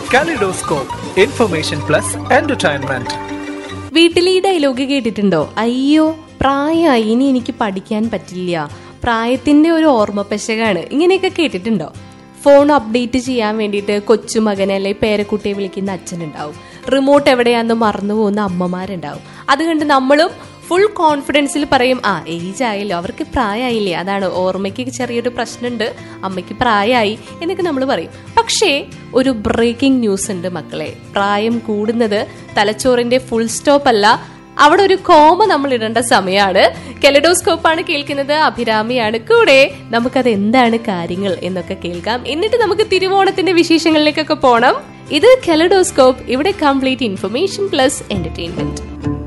kaleidoscope information plus entertainment വീട്ടിൽ ഈ dialogue കേട്ടിട്ടുണ്ടോ അയ്യോ പ്രായമായി ഇനി എനിക്ക് പഠിക്കാൻ പറ്റില്ല പ്രായത്തിന്റെ ഒരു ഓർമ്മ പെശകാണ് ഇങ്ങനെയൊക്കെ കേട്ടിട്ടുണ്ടോ ഫോൺ അപ്ഡേറ്റ് ചെയ്യാൻ വേണ്ടിയിട്ട് കൊച്ചുമകനെ അല്ലെ പേരക്കുട്ടിയെ വിളിക്കുന്ന അച്ഛനുണ്ടാവും റിമോട്ട് എവിടെയാന്ന് മറന്നു പോകുന്ന അമ്മമാരുണ്ടാവും അത് കണ്ട് നമ്മളും ഫുൾ കോൺഫിഡൻസിൽ പറയും ആ ഏജ് ആയല്ലോ അവർക്ക് പ്രായമായില്ലേ അതാണ് ഓർമ്മയ്ക്ക് ചെറിയൊരു പ്രശ്നമുണ്ട് അമ്മയ്ക്ക് പ്രായമായി എന്നൊക്കെ നമ്മൾ പറയും പക്ഷേ ഒരു ബ്രേക്കിംഗ് ന്യൂസ് ഉണ്ട് മക്കളെ പ്രായം കൂടുന്നത് തലച്ചോറിന്റെ ഫുൾ സ്റ്റോപ്പ് അല്ല അവിടെ ഒരു കോമ നമ്മൾ ഇടേണ്ട സമയമാണ് കെലഡോസ്കോപ്പാണ് കേൾക്കുന്നത് അഭിരാമിയാണ് കൂടെ നമുക്കത് എന്താണ് കാര്യങ്ങൾ എന്നൊക്കെ കേൾക്കാം എന്നിട്ട് നമുക്ക് തിരുവോണത്തിന്റെ വിശേഷങ്ങളിലേക്കൊക്കെ പോകണം ഇത് കെലഡോസ്കോപ്പ് ഇവിടെ കംപ്ലീറ്റ് ഇൻഫർമേഷൻ പ്ലസ് എന്റർടൈൻമെന്റ്